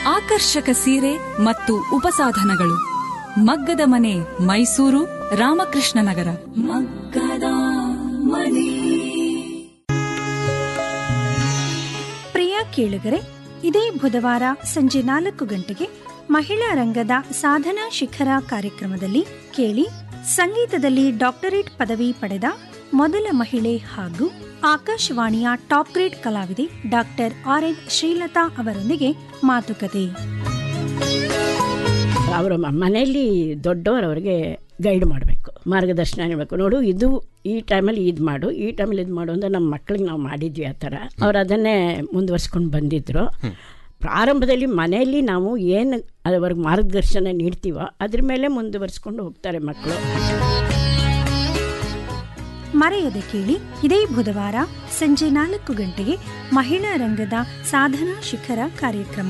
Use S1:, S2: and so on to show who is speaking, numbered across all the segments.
S1: ಆಕರ್ಷಕ ಸೀರೆ ಮತ್ತು ಉಪಸಾಧನಗಳು ಮಗ್ಗದ ಮನೆ ಮೈಸೂರು ರಾಮಕೃಷ್ಣ ನಗರ ಮಗ್ಗದ ಮನೆ
S2: ಪ್ರಿಯ ಕೇಳುಗರೆ ಇದೇ ಬುಧವಾರ ಸಂಜೆ ನಾಲ್ಕು ಗಂಟೆಗೆ ಮಹಿಳಾ ರಂಗದ ಸಾಧನಾ ಶಿಖರ ಕಾರ್ಯಕ್ರಮದಲ್ಲಿ ಕೇಳಿ ಸಂಗೀತದಲ್ಲಿ ಡಾಕ್ಟರೇಟ್ ಪದವಿ ಪಡೆದ ಮೊದಲ ಮಹಿಳೆ ಹಾಗೂ ಆಕಾಶವಾಣಿಯ ಟಾಪ್ ಗ್ರೇಡ್ ಕಲಾವಿದೆ ಡಾಕ್ಟರ್ ಆರ್ ಎನ್ ಶ್ರೀಲತಾ ಅವರೊಂದಿಗೆ ಮಾತುಕತೆ
S3: ಅವರ ಮನೆಯಲ್ಲಿ ದೊಡ್ಡವರು ಅವರಿಗೆ ಗೈಡ್ ಮಾಡಬೇಕು ಮಾರ್ಗದರ್ಶನ ನೀಡಬೇಕು ನೋಡು ಇದು ಈ ಟೈಮಲ್ಲಿ ಇದು ಮಾಡು ಈ ಟೈಮಲ್ಲಿ ಇದು ಮಾಡು ಅಂತ ನಮ್ಮ ಮಕ್ಕಳಿಗೆ ನಾವು ಮಾಡಿದ್ವಿ ಆ ಥರ ಅವ್ರು ಅದನ್ನೇ ಮುಂದುವರ್ಸ್ಕೊಂಡು ಬಂದಿದ್ರು ಪ್ರಾರಂಭದಲ್ಲಿ ಮನೆಯಲ್ಲಿ ನಾವು ಏನು ಅವ್ರಿಗೆ ಮಾರ್ಗದರ್ಶನ ನೀಡ್ತೀವೋ ಅದ್ರ ಮೇಲೆ ಮುಂದುವರ್ಸ್ಕೊಂಡು ಹೋಗ್ತಾರೆ ಮಕ್ಕಳು
S2: ಮರೆಯದೆ ಕೇಳಿ ಇದೇ ಬುಧವಾರ ಸಂಜೆ ನಾಲ್ಕು ಗಂಟೆಗೆ ಮಹಿಳಾ ರಂಗದ ಸಾಧನಾ ಶಿಖರ ಕಾರ್ಯಕ್ರಮ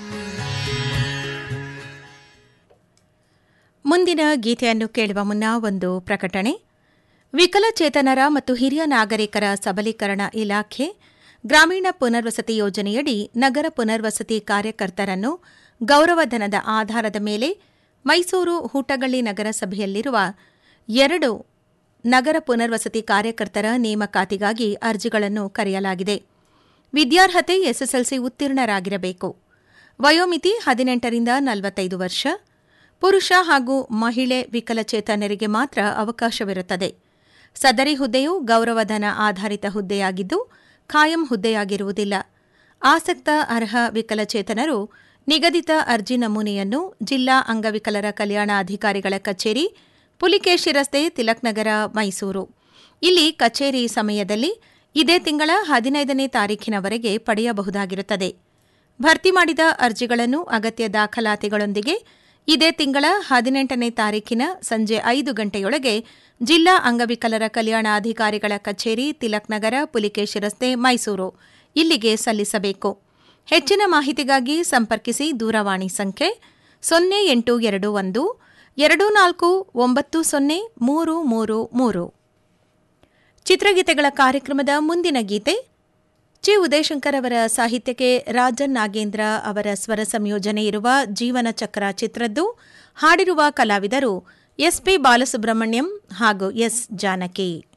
S4: ಮುಂದಿನ ಗೀತೆಯನ್ನು ಕೇಳುವ ಮುನ್ನ ಒಂದು ಪ್ರಕಟಣೆ ವಿಕಲಚೇತನರ ಮತ್ತು ಹಿರಿಯ ನಾಗರಿಕರ ಸಬಲೀಕರಣ ಇಲಾಖೆ ಗ್ರಾಮೀಣ ಪುನರ್ವಸತಿ ಯೋಜನೆಯಡಿ ನಗರ ಪುನರ್ವಸತಿ ಕಾರ್ಯಕರ್ತರನ್ನು ಗೌರವಧನದ ಆಧಾರದ ಮೇಲೆ ಮೈಸೂರು ಹೂಟಗಳ್ಳಿ ನಗರಸಭೆಯಲ್ಲಿರುವ ಎರಡು ನಗರ ಪುನರ್ವಸತಿ ಕಾರ್ಯಕರ್ತರ ನೇಮಕಾತಿಗಾಗಿ ಅರ್ಜಿಗಳನ್ನು ಕರೆಯಲಾಗಿದೆ ವಿದ್ಯಾರ್ಹತೆ ಎಸ್ಎಸ್ಎಲ್ಸಿ ಉತ್ತೀರ್ಣರಾಗಿರಬೇಕು ವಯೋಮಿತಿ ಹದಿನೆಂಟರಿಂದ ನಲವತ್ತೈದು ವರ್ಷ ಪುರುಷ ಹಾಗೂ ಮಹಿಳೆ ವಿಕಲಚೇತನರಿಗೆ ಮಾತ್ರ ಅವಕಾಶವಿರುತ್ತದೆ ಸದರಿ ಹುದ್ದೆಯು ಗೌರವಧನ ಆಧಾರಿತ ಹುದ್ದೆಯಾಗಿದ್ದು ಖಾಯಂ ಹುದ್ದೆಯಾಗಿರುವುದಿಲ್ಲ ಆಸಕ್ತ ಅರ್ಹ ವಿಕಲಚೇತನರು ನಿಗದಿತ ಅರ್ಜಿ ನಮೂನೆಯನ್ನು ಜಿಲ್ಲಾ ಅಂಗವಿಕಲರ ಕಲ್ಯಾಣ ಅಧಿಕಾರಿಗಳ ಕಚೇರಿ ಪುಲಿಕೇಶಿ ರಸ್ತೆ ತಿಲಕ್ ನಗರ ಮೈಸೂರು ಇಲ್ಲಿ ಕಚೇರಿ ಸಮಯದಲ್ಲಿ ಇದೇ ತಿಂಗಳ ಹದಿನೈದನೇ ತಾರೀಖಿನವರೆಗೆ ಪಡೆಯಬಹುದಾಗಿರುತ್ತದೆ ಭರ್ತಿ ಮಾಡಿದ ಅರ್ಜಿಗಳನ್ನು ಅಗತ್ಯ ದಾಖಲಾತಿಗಳೊಂದಿಗೆ ಇದೇ ತಿಂಗಳ ಹದಿನೆಂಟನೇ ತಾರೀಖಿನ ಸಂಜೆ ಐದು ಗಂಟೆಯೊಳಗೆ ಜಿಲ್ಲಾ ಅಂಗವಿಕಲರ ಕಲ್ಯಾಣಾಧಿಕಾರಿಗಳ ಕಚೇರಿ ತಿಲಕ್ ನಗರ ಪುಲಿಕೇಶಿ ರಸ್ತೆ ಮೈಸೂರು ಇಲ್ಲಿಗೆ ಸಲ್ಲಿಸಬೇಕು ಹೆಚ್ಚಿನ ಮಾಹಿತಿಗಾಗಿ ಸಂಪರ್ಕಿಸಿ ದೂರವಾಣಿ ಸಂಖ್ಯೆ ಸೊನ್ನೆ ಎಂಟು ಎರಡು ಒಂದು ಎರಡು ನಾಲ್ಕು ಒಂಬತ್ತು ಸೊನ್ನೆ ಮೂರು ಮೂರು ಮೂರು ಚಿತ್ರಗೀತೆಗಳ ಕಾರ್ಯಕ್ರಮದ ಮುಂದಿನ ಗೀತೆ ಚಿ ಉದಯಶಂಕರ್ ಅವರ ಸಾಹಿತ್ಯಕ್ಕೆ ರಾಜನ್ ನಾಗೇಂದ್ರ ಅವರ ಸ್ವರ ಸಂಯೋಜನೆ ಇರುವ ಜೀವನ ಚಕ್ರ ಚಿತ್ರದ್ದು ಹಾಡಿರುವ ಕಲಾವಿದರು ಎಸ್ಪಿ ಬಾಲಸುಬ್ರಹ್ಮಣ್ಯಂ ಹಾಗೂ ಎಸ್ ಜಾನಕಿ